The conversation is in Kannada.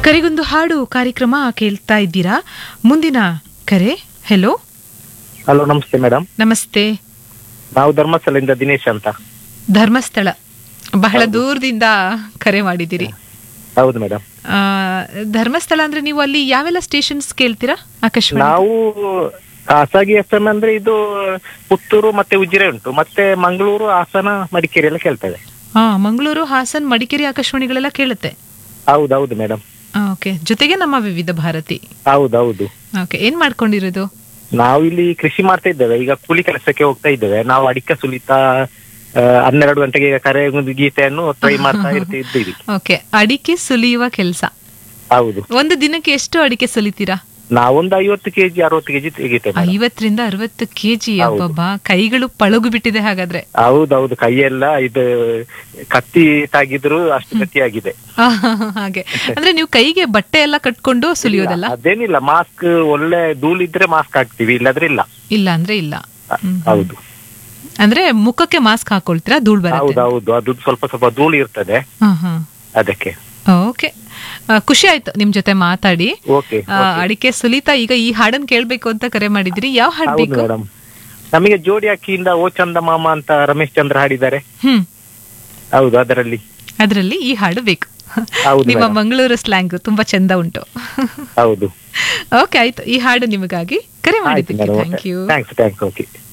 ಕರೆಗೊಂದು ಹಾಡು ಕಾರ್ಯಕ್ರಮ ಕೇಳ್ತಾ ಇದ್ದೀರಾ ಮುಂದಿನ ಕರೆ ಹೆಲೋ ಹಲೋ ನಮಸ್ತೆ ಮೇಡಮ್ ನಮಸ್ತೆ ನಾವು ಧರ್ಮಸ್ಥಳದಿಂದ ದಿನೇಶ್ ಅಂತ ಧರ್ಮಸ್ಥಳ ಬಹಳ ದೂರದಿಂದ ಕರೆ ಮಾಡಿದ್ದೀರಿ ಹೌದು ಮೇಡಮ್ ಆ, ಧರ್ಮಸ್ಥಳ ಅಂದ್ರೆ ನೀವು ಅಲ್ಲಿ ಯಾವೆಲ್ಲ ಸ್ಟೇಷನ್ಸ್ ಕೇಳ್ತೀರಾ ಆಕಾಶವಾಣಿ ನಾವು ಖಾಸಗಿ ಎಫ್ ಎಂ ಅಂದ್ರೆ ಇದು ಪುತ್ತೂರು ಮತ್ತೆ ಉಜಿರೆ ಉಂಟು ಮತ್ತೆ ಮಂಗಳೂರು ಹಾಸನ ಮಡಿಕೇರಿ ಎಲ್ಲ ಕೇಳ್ತೇವೆ ಹಾ ಮಂಗಳೂರು ಹಾಸನ್ ಮಡಿಕೇರಿ ಆಕಾಶವಾಣಿಗಳೆಲ್ಲ ಕೇಳುತ್ತೆ ಹೌದೌದು ಮೇಡಮ್ ಓಕೆ ಜೊತೆಗೆ ನಮ್ಮ ವಿವಿಧ ಭಾರತಿ ಹೌದೌದು ಓಕೆ ಏನ್ ಮಾಡ್ಕೊಂಡಿರೋದು ನಾವು ಇಲ್ಲಿ ಕೃಷಿ ಮಾಡ್ತಾ ಇದ್ದೇವೆ ಈಗ ಕೂಲಿ ಕೆಲಸಕ್ಕೆ ಹೋಗ್ತಾ ಇದ್ದೇವೆ ನಾವು ಅಡಿಕೆ ಸುಲಿತಾ ಆ, ಹನ್ನೆರಡು ಗಂಟೆಗೆ ಈಗ ಕರೆ ಒಂದು ಗೀತೆಯನ್ನು ಟ್ರೈ ಮಾಡ್ತಾ ಇರ್ತಾ ಇದ್ದೀವಿ ಓಕೆ ಅಡಿಕೆ ಸುಲಿಯುವ ಕೆಲಸ ಹೌದು ಒಂದು ದಿನಕ್ಕೆ ಎಷ್ಟು ಅಡಿಕೆ ಸುಲಿತೀರಾ ನಾವೊಂದು ಐವತ್ತು ಕೆಜಿ ಅರವತ್ತು ಕೆಜಿ ತೆಗಿತೇವೆ madam. ಐವತ್ತರಿಂದ ಅರವತ್ತು ಕೆಜಿ ಹೌದು. ಅಬ್ಬಬ್ಬಾ ಕೈಗಳು ಪಳಗು ಬಿಟ್ಟಿದೆ ಹಾಗಾದ್ರೆ ಹೌದೌದು ಕೈಯೆಲ್ಲ ಇದು ಕತ್ತಿ ತಾಗಿದ್ರು ಅಷ್ಟು ಗಟ್ಟಿಯಾಗಿದೆ ಆಹ್, ಹಾಗೆ ಅಂದ್ರೆ ನೀವು ಕೈಗೆ ಬಟ್ಟೆ ಎಲ್ಲ ಕಟ್ಕೊಂಡು ಸುಲಿಯೋದಲ್ಲ ಅದೇನಿಲ್ಲ ಮಾಸ್ಕ್ ಒಳ್ಳೆ ಧೂಳಿದ್ರೆ ಮಾಸ್ಕ್ ಹಾಕ್ತಿವಿ ಇಲ್ಲದ್ರೆ ಇಲ್ಲ ಇಲ್ಲ ಅಂದ್ರೆ ಇಲ್ಲ ಹ್ಮ್. ಹೌದು ಅಂದ್ರೆ ಮುಖಕ್ಕೆ ಮಾಸ್ಕ್ ಹಾಕೊಳ್ತೀರಾ ಧೂಳ್ ಬರುತ್ತೆ ಹೌದೌದು ಅದು ಸ್ವಲ್ಪ ಸ್ವಲ್ಪ ಧೂಳು ಇರ್ತದೆ ಹಾ ಹಾ ಅದಕ್ಕೆ ಓಕೆ ಆ, ಖುಷಿ ಆಯ್ತು ನಿಮ್ ಜೊತೆ ಮಾತಾಡಿ ಓಕೆ ಆ, ಅಡಿಕೆ ಸುಲಿತಾ ಈಗ ಈ ಹಾಡನ್ ಕೇಳ್ಬೇಕು ಅಂತ ಕರೆ ಮಾಡಿದ್ರಿ ಯಾವ ಹಾಡ್ ಹೌದು ಬೇಕು ಮೇಡಮ್ ನಮಗೆ ಜೋಡಿ ಅಕ್ಕಿಯಿಂದ ಓ ಚಂದ ಮಾಮ ಅಂತ ರಮೇಶ್ ಚಂದ್ರ ಹಾಡಿದ್ದಾರೆ ಹ್ಮ್ ಹೌದು ಅದರಲ್ಲಿ ಅದ್ರಲ್ಲಿ ಈ ಹಾಡು ಬೇಕು ಹೌದು ನಿಮ್ಮ madam. ಮಂಗಳೂರು ಸ್ಲ್ಯಾಂಗ್ ತುಂಬಾ ಚಂದ ಉಂಟು ಹೌದು ಓಕೆ ಆಯ್ತು ಈ ಹಾಡು ನಿಮಗಾಗಿ ಕರೆ ಆಯ್ತು ಮಾಡಿದ್ದಕ್ಕೆ madam thank you thanks thanks okay